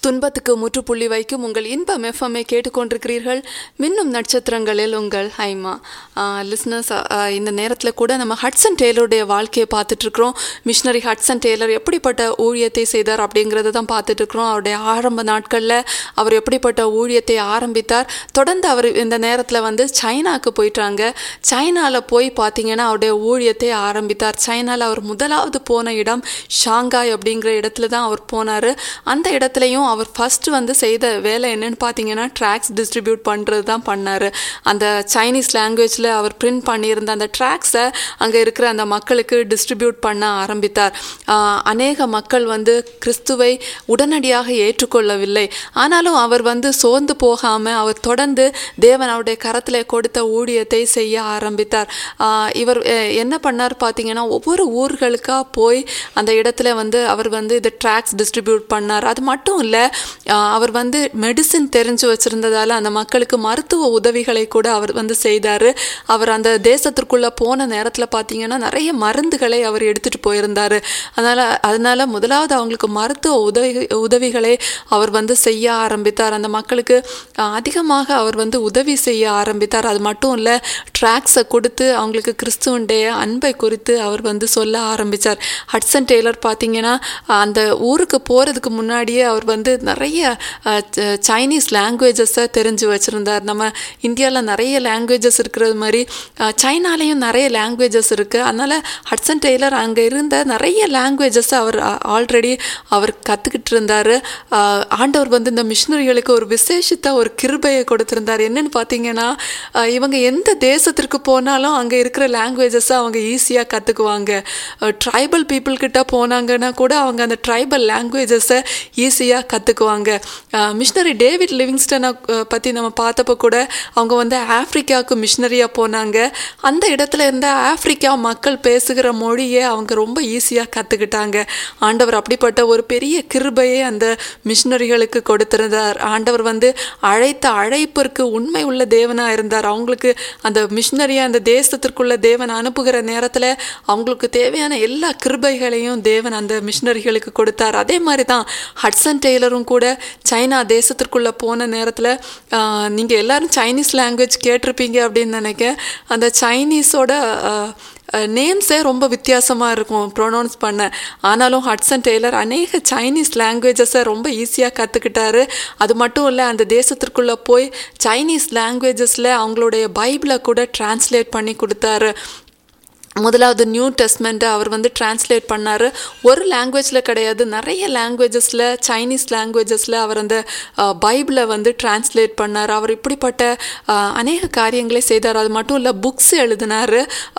துன்பத்துக்கு முற்றுப்புள்ளி வைக்கும் உங்கள் இன்பம் எஃப்எம்ஐ கேட்டுக்கொண்டிருக்கிறீர்கள் மின்னும் நட்சத்திரங்களில் உங்கள் ஹைமா லிஸ்னஸ் இந்த நேரத்தில் கூட நம்ம ஹட்சன் டெய்லருடைய வாழ்க்கையை பார்த்துட்ருக்குறோம் மிஷினரி ஹட்சன் டெய்லர் எப்படிப்பட்ட ஊழியத்தை செய்தார் அப்படிங்கிறத தான் பார்த்துட்ருக்குறோம் அவருடைய ஆரம்ப நாட்களில் அவர் எப்படிப்பட்ட ஊழியத்தை ஆரம்பித்தார் தொடர்ந்து அவர் இந்த நேரத்தில் வந்து சைனாக்கு போயிட்டாங்க சைனாவில் போய் பார்த்தீங்கன்னா அவருடைய ஊழியத்தை ஆரம்பித்தார் சைனாவில் அவர் முதலாவது போன இடம் ஷாங்காய் அப்படிங்கிற இடத்துல தான் அவர் போனார் அந்த இடத்துலையும் அவர் ஃபஸ்ட்டு வந்து செய்த வேலை என்னன்னு பார்த்தீங்கன்னா ட்ராக்ஸ் டிஸ்ட்ரிபியூட் பண்ணுறது தான் பண்ணார் அந்த சைனீஸ் லாங்குவேஜில் அவர் பிரிண்ட் பண்ணியிருந்த அந்த ட்ராக்ஸை அங்கே இருக்கிற அந்த மக்களுக்கு டிஸ்ட்ரிபியூட் பண்ண ஆரம்பித்தார் ஆஹ் அநேக மக்கள் வந்து கிறிஸ்துவை உடனடியாக ஏற்றுக்கொள்ளவில்லை ஆனாலும் அவர் வந்து சோர்ந்து போகாமல் அவர் தொடர்ந்து தேவன் அவருடைய கரத்தில் கொடுத்த ஊழியத்தை செய்ய ஆரம்பித்தார் ஆஹ் இவர் அஹ், என்ன பண்ணார் பார்த்தீங்கன்னா ஒவ்வொரு ஊர்களுக்காக போய் அந்த இடத்துல வந்து அவர் வந்து இது ட்ராக்ஸ் டிஸ்ட்ரிபியூட் பண்ணார் அது மட்டும் இல்லை அவர் வந்து மெடிசின் தெரிஞ்சு வச்சுருந்ததால் அந்த மக்களுக்கு மருத்துவ உதவிகளை கூட அவர் வந்து செய்தார் அவர் அந்த தேசத்திற்குள்ளே போன நேரத்தில் பார்த்தீங்கன்னா நிறைய மருந்துகளை அவர் எடுத்துகிட்டு போயிருந்தார் அதனால் அதனால் முதலாவது அவங்களுக்கு மருத்துவ உதவி உதவிகளை அவர் வந்து செய்ய ஆரம்பித்தார் அந்த மக்களுக்கு அஹ், அதிகமாக அவர் வந்து உதவி செய்ய ஆரம்பித்தார் அது மட்டும் இல்லை ட்ராக்ஸை கொடுத்து அவங்களுக்கு கிறிஸ்துவனுடைய அன்பை குறித்து அவர் வந்து சொல்ல ஆரம்பித்தார் ஹட்சன் டெய்லர் பார்த்தீங்கன்னா அந்த ஊருக்கு போகிறதுக்கு முன்னாடியே அவர் வந்து நிறைய அஹ், ச- சைனீஸ் லாங்குவேஜஸை தெரிஞ்சு வச்சுருந்தார் நம்ம இந்தியாவில் நிறைய லாங்குவேஜஸ் இருக்கிறது மாதிரி அஹ், சைனாலேயும் நிறைய லாங்குவேஜஸ் இருக்குது அதனால் ஹட்சன் டெய்லர் அங்கே இருந்த நிறைய லாங்குவேஜஸை அவர் ஆல்ரெடி அவர் கற்றுக்கிட்டு இருந்தார் ஆண்டவர் வந்து இந்த மிஷினரிகளுக்கு ஒரு விசேஷித்த ஒரு கிருபையை கொடுத்துருந்தார் என்னன்னு பார்த்தீங்கன்னா அஹ், இவங்க எந்த தேசத்திற்கு போனாலும் அங்கே இருக்கிற லாங்குவேஜஸை அவங்க ஈஸியாக கற்றுக்குவாங்க ட்ரைபல் பீப்புள் கிட்ட போனாங்கன்னா கூட அவங்க அந்த ட்ரைபல் லாங்குவேஜஸை ஈஸியாக கற்றுக்குவாங்க மிஷினரி டேவிட் லிவிங்ஸ்டனை பற்றி நம்ம பார்த்தப்போ கூட அவங்க வந்து ஆப்பிரிக்காவுக்கு மிஷினரியாக போனாங்க அந்த இடத்துல இருந்த ஆப்பிரிக்கா மக்கள் பேசுகிற மொழியை அவங்க ரொம்ப ஈஸியாக கற்றுக்கிட்டாங்க ஆண்டவர் அப்படிப்பட்ட ஒரு பெரிய கிருபையை அந்த மிஷினரிகளுக்கு கொடுத்திருந்தார் ஆண்டவர் வந்து அழைத்த அழைப்பிற்கு உண்மை உள்ள தேவனாக இருந்தார் அவங்களுக்கு அந்த மிஷினரியை அந்த தேசத்திற்குள்ள தேவன் அனுப்புகிற நேரத்தில் அவங்களுக்கு தேவையான எல்லா கிருபைகளையும் தேவன் அந்த மிஷினரிகளுக்கு கொடுத்தார் அதே மாதிரி தான் ஹட்சன் டெய்லரும் கூட சைனா தேசத்திற்குள்ளே போன நேரத்தில் நீங்கள் எல்லாரும் சைனீஸ் லாங்குவேஜ் கேட்டிருப்பீங்க அப்படின்னு நினைக்கிறேன் அந்த சைனீஸோட நேம்ஸே ரொம்ப வித்தியாசமாக இருக்கும் ப்ரொனவுன்ஸ் பண்ண ஆனாலும் ஹட்சன் டெய்லர் அநேக சைனீஸ் லாங்குவேஜஸை ரொம்ப ஈஸியாக கற்றுக்கிட்டாரு அது மட்டும் இல்லை அந்த தேசத்திற்குள்ளே போய் சைனீஸ் லாங்குவேஜஸில் அவங்களுடைய பைபிளை கூட டிரான்ஸ்லேட் பண்ணி கொடுத்தாரு முதலாவது நியூ டெஸ்ட்மெண்ட்டை அவர் வந்து டிரான்ஸ்லேட் பண்ணார் ஒரு லாங்குவேஜில் கிடையாது நிறைய லாங்குவேஜஸில் சைனீஸ் லாங்குவேஜஸில் அவர் அந்த பைபிளை வந்து டிரான்ஸ்லேட் பண்ணார் அவர் இப்படிப்பட்ட அஹ், அநேக காரியங்களை செய்தார் அது மட்டும் இல்லை புக்ஸ் எழுதினார்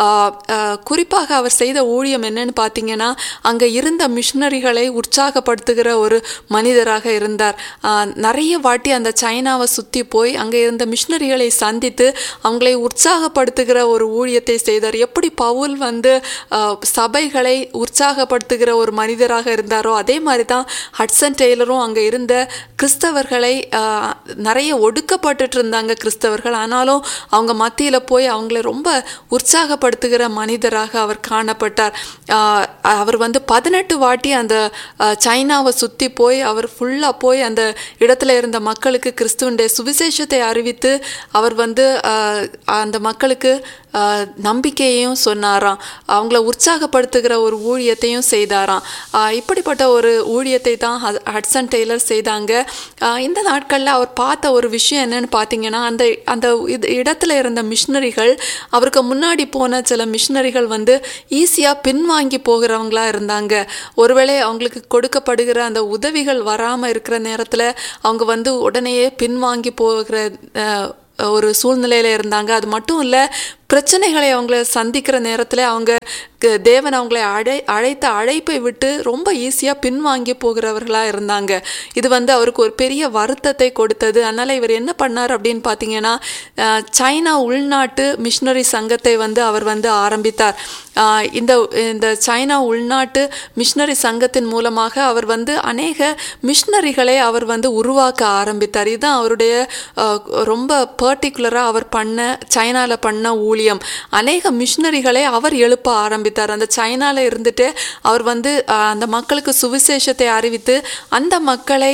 குறிப்பாக அவர் செய்த ஊழியம் என்னன்னு பார்த்தீங்கன்னா அங்கே இருந்த மிஷினரிகளை உற்சாகப்படுத்துகிற ஒரு மனிதராக இருந்தார் அஹ், நிறைய வாட்டி அந்த சைனாவை சுற்றி போய் அங்கே இருந்த மிஷினரிகளை சந்தித்து அவங்களை உற்சாகப்படுத்துகிற ஒரு ஊழியத்தை செய்தார் எப்படி பவுல் வந்து அஹ், சபைகளை உற்சாகப்படுத்துகிற ஒரு மனிதராக இருந்தாரோ அதே மாதிரி தான் ஹட்சன் டெய்லரும் அங்கே இருந்த கிறிஸ்தவர்களை அஹ், நிறைய ஒடுக்கப்பட்டுட்டு இருந்தாங்க கிறிஸ்தவர்கள் ஆனாலும் அவங்க மத்தியில் போய் அவங்கள ரொம்ப உற்சாகப்படுத்துகிற மனிதராக அவர் காணப்பட்டார் அஹ், அவர் வந்து பதினெட்டு வாட்டி அந்த அஹ், சைனாவை சுற்றி போய் அவர் ஃபுல்லாக போய் அந்த இடத்துல இருந்த மக்களுக்கு கிறிஸ்துவனுடைய சுவிசேஷத்தை அறிவித்து அவர் வந்து அஹ், அந்த மக்களுக்கு அஹ், நம்பிக்கையையும் சொன்னாராம் அவங்கள உற்சாகப்படுத்துகிற ஒரு ஊழியத்தையும் செய்தாராம் அஹ், இப்படிப்பட்ட ஒரு ஊழியத்தை தான் ஹ- ஹட்சன் டெய்லர் செய்தாங்க அஹ், இந்த நாட்களில் அவர் பார்த்த ஒரு விஷயம் என்னன்னு பார்த்தீங்கன்னா அந்த அந்த இது இடத்துல இருந்த மிஷினரிகள் அவருக்கு முன்னாடி போன சில மிஷினரிகள் வந்து ஈஸியாக பின்வாங்கி போகிறவங்களா இருந்தாங்க ஒருவேளை அவங்களுக்கு கொடுக்கப்படுகிற அந்த உதவிகள் வராமல் இருக்கிற நேரத்தில் அவங்க வந்து உடனேயே பின்வாங்கி போகிற அஹ், ஒரு சூழ்நிலையில் இருந்தாங்க அது மட்டும் இல்லை பிரச்சனைகளை அவங்கள சந்திக்கிற நேரத்தில் அவங்க க- தேவன் அவங்களை அழை அழைத்த அழைப்பை விட்டு ரொம்ப ஈஸியாக பின்வாங்கி போகிறவர்களாக இருந்தாங்க இது வந்து அவருக்கு ஒரு பெரிய வருத்தத்தை கொடுத்தது அதனால் இவர் என்ன பண்ணார் அப்படின்னு பார்த்தீங்கன்னா அஹ், சைனா உள்நாட்டு மிஷினரி சங்கத்தை வந்து அவர் வந்து ஆரம்பித்தார் அஹ், இந்த இந்த சைனா உள்நாட்டு மிஷினரி சங்கத்தின் மூலமாக அவர் வந்து அநேக மிஷினரிகளை அவர் வந்து உருவாக்க ஆரம்பித்தார் இதுதான் அவருடைய அஹ், ரொம்ப பர்டிகுலராக அவர் பண்ண சைனாவில் பண்ண ஊழியம் ஊழியம் அநேக மிஷினரிகளை அவர் எழுப்ப ஆரம்பித்தார் அந்த சைனால இருந்துட்டு அவர் வந்து அஹ், அந்த மக்களுக்கு சுவிசேஷத்தை அறிவித்து அந்த மக்களை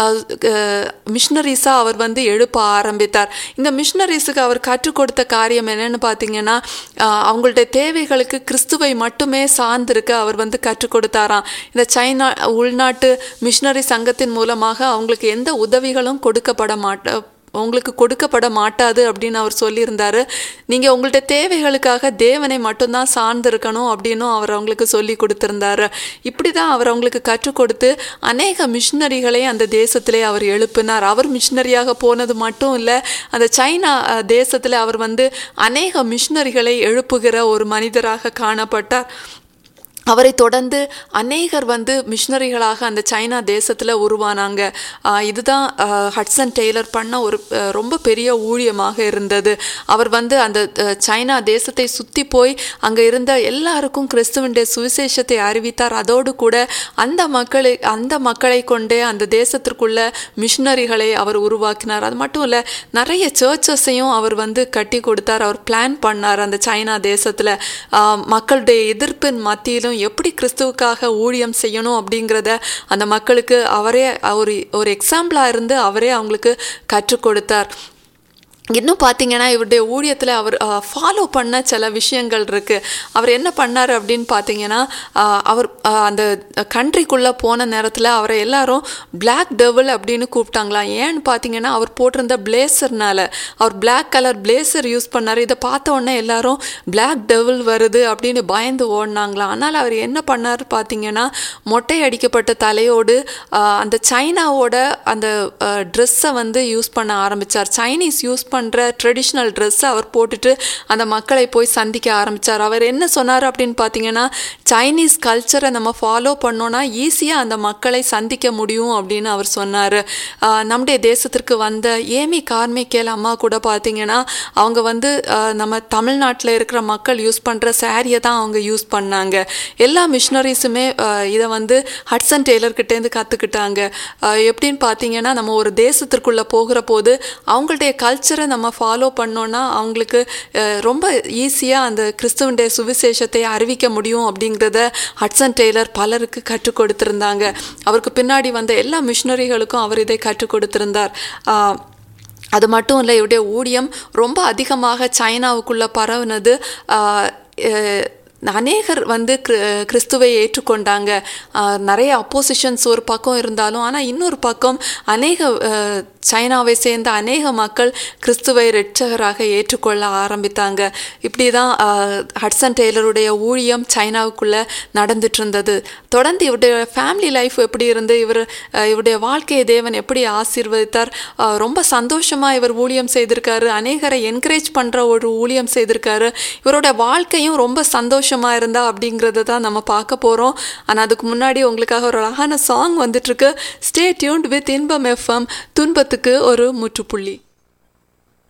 மிஷினரிஸாக அவர் வந்து எழுப்ப ஆரம்பித்தார் இந்த மிஷினரிஸுக்கு அவர் கற்றுக் கொடுத்த காரியம் என்னன்னு பார்த்தீங்கன்னா அஹ், அவங்களுடைய தேவைகளுக்கு கிறிஸ்துவை மட்டுமே சார்ந்திருக்க அவர் வந்து கற்றுக் கொடுத்தாராம் இந்த சைனா உள்நாட்டு மிஷினரி சங்கத்தின் மூலமாக அவங்களுக்கு எந்த உதவிகளும் கொடுக்கப்பட மாட்ட உங்களுக்கு கொடுக்கப்பட மாட்டாது அப்படின்னு அவர் சொல்லியிருந்தாரு நீங்கள் உங்கள்ட்ட தேவைகளுக்காக தேவனை மட்டும்தான் சார்ந்திருக்கணும் அப்படின்னும் அவர் அவங்களுக்கு சொல்லி கொடுத்திருந்தாரு இப்படி தான் அவர் அவங்களுக்கு கற்றுக் கொடுத்து அநேக மிஷினரிகளை அந்த தேசத்திலே அவர் எழுப்பினார் அவர் மிஷினரியாக போனது மட்டும் இல்லை அந்த சைனா அஹ், தேசத்தில் அவர் வந்து அநேக மிஷினரிகளை எழுப்புகிற ஒரு மனிதராக காணப்பட்டார் அவரை தொடர்ந்து அநேகர் வந்து மிஷினரிகளாக அந்த சைனா தேசத்தில் உருவானாங்க ஆஹ் இதுதான் ஆஹ் ஹட்சன் டெய்லர் பண்ண ஒரு ஆஹ் ரொம்ப பெரிய ஊழியமாக இருந்தது அவர் வந்து அந்த ஆஹ் சைனா தேசத்தை சுற்றி போய் அங்கே இருந்த எல்லாருக்கும் கிறிஸ்துவனுடைய சுவிசேஷத்தை அறிவித்தார் அதோடு கூட அந்த மக்களை அந்த மக்களை கொண்டே அந்த தேசத்திற்குள்ள மிஷினரிகளை அவர் உருவாக்கினார் அது மட்டும் இல்லை நிறைய சர்ச்சஸையும் அவர் வந்து கட்டி கொடுத்தார் அவர் பிளான் பண்ணார் அந்த சைனா தேசத்தில் மக்களுடைய எதிர்ப்பின் மத்தியிலும் எப்படி கிறிஸ்துவுக்காக ஊழியம் செய்யணும் அப்படிங்கிறத அந்த மக்களுக்கு அவரே ஒரு ஒரு எக்ஸாம்பிளாக இருந்து அவரே அவங்களுக்கு கற்றுக் கொடுத்தார் இன்னும் பார்த்தீங்கன்னா இவருடைய ஊழியத்தில் அவர் ஃபாலோ பண்ண சில விஷயங்கள் இருக்குது அவர் என்ன பண்ணார் அப்படின்னு பார்த்தீங்கன்னா ஆஹ் அவர் ஆஹ் அந்த கண்ட்ரிக்குள்ளே போன நேரத்தில் அவரை எல்லாரும் பிளாக் டெவல் அப்படின்னு கூப்பிட்டாங்களாம் ஏன்னு பார்த்தீங்கன்னா அவர் போட்டிருந்த பிளேசர்னால அவர் பிளாக் கலர் பிளேசர் யூஸ் பண்ணார் இதை பார்த்த உடனே எல்லாரும் பிளாக் டெவல் வருது அப்படின்னு பயந்து ஓடினாங்களாம் ஆனால் அவர் என்ன பண்ணார் பார்த்தீங்கன்னா மொட்டை அடிக்கப்பட்ட தலையோடு ஆஹ் அந்த சைனாவோட அந்த ட்ரெஸ்ஸை வந்து யூஸ் பண்ண ஆரம்பித்தார் சைனீஸ் யூஸ் பண்ணுற ட்ரெடிஷ்னல் ட்ரெஸ்ஸை அவர் போட்டுட்டு அந்த மக்களை போய் சந்திக்க ஆரம்பித்தார் அவர் என்ன சொன்னார் அப்படின்னு பார்த்தீங்கன்னா சைனீஸ் கல்ச்சரை நம்ம ஃபாலோ பண்ணோன்னா ஈஸியாக அந்த மக்களை சந்திக்க முடியும் அப்படின்னு அவர் சொன்னார் நம்முடைய தேசத்திற்கு வந்த ஏமி கார்மிக்கேல் அம்மா கூட பார்த்தீங்கன்னா அவங்க வந்து ஆஹ் நம்ம தமிழ்நாட்டில் இருக்கிற மக்கள் யூஸ் பண்ணுற சாரியை தான் அவங்க யூஸ் பண்ணாங்க எல்லா மிஷினரிஸுமே இதை வந்து ஹட்சன் டெய்லர்கிட்டேருந்து கற்றுக்கிட்டாங்க எப்படின்னு பார்த்தீங்கன்னா நம்ம ஒரு தேசத்திற்குள்ளே போகிற போது அவங்களுடைய கல்ச்சரை நம்ம ஃபாலோ பண்ணோன்னா அவங்களுக்கு அஹ், ரொம்ப ஈஸியாக அந்த கிறிஸ்துவனுடைய சுவிசேஷத்தை அறிவிக்க முடியும் அப்படிங்கிறத ஹட்சன் டெய்லர் பலருக்கு கற்றுக் கொடுத்திருந்தாங்க அவருக்கு பின்னாடி வந்த எல்லா மிஷினரிகளுக்கும் அவர் இதை கற்றுக் கொடுத்திருந்தார் ஆஹ், அது மட்டும் இல்லை இவருடைய ஊழியம் ரொம்ப அதிகமாக சைனாவுக்குள்ளே பரவுனது ஆஹ், அஹ், அநேகர் வந்து கிற கிறிஸ்துவை ஏற்றுக்கொண்டாங்க ஆஹ், நிறைய அப்போசிஷன்ஸ் ஒரு பக்கம் இருந்தாலும் ஆனால் இன்னொரு பக்கம் அநேக ஆஹ், சைனாவை சேர்ந்த அநேக மக்கள் கிறிஸ்துவை இரட்சகராக ஏற்றுக்கொள்ள ஆரம்பித்தாங்க இப்படி தான் ஆஹ், ஹட்சன் டெய்லருடைய ஊழியம் சைனாவுக்குள்ளே நடந்துட்டு இருந்தது தொடர்ந்து இவருடைய ஃபேமிலி லைஃப் எப்படி இருந்து இவர் ஆஹ், இவருடைய வாழ்க்கையை தேவன் எப்படி ஆசீர்வதித்தார் ஆஹ், ரொம்ப சந்தோஷமாக இவர் ஊழியம் செய்திருக்காரு அநேகரை என்கரேஜ் பண்ணுற ஒரு ஊழியம் செய்திருக்காரு இவரோட வாழ்க்கையும் ரொம்ப சந்தோஷமாக இருந்தா அப்படிங்கிறத தான் நம்ம பார்க்க போகிறோம் ஆனால் அதுக்கு முன்னாடி உங்களுக்காக ஒரு அழகான சாங் வந்துட்டுருக்கு stay tuned with Inbam FM துன்பத்துக்கு ஒரு முற்றுப்புள்ளி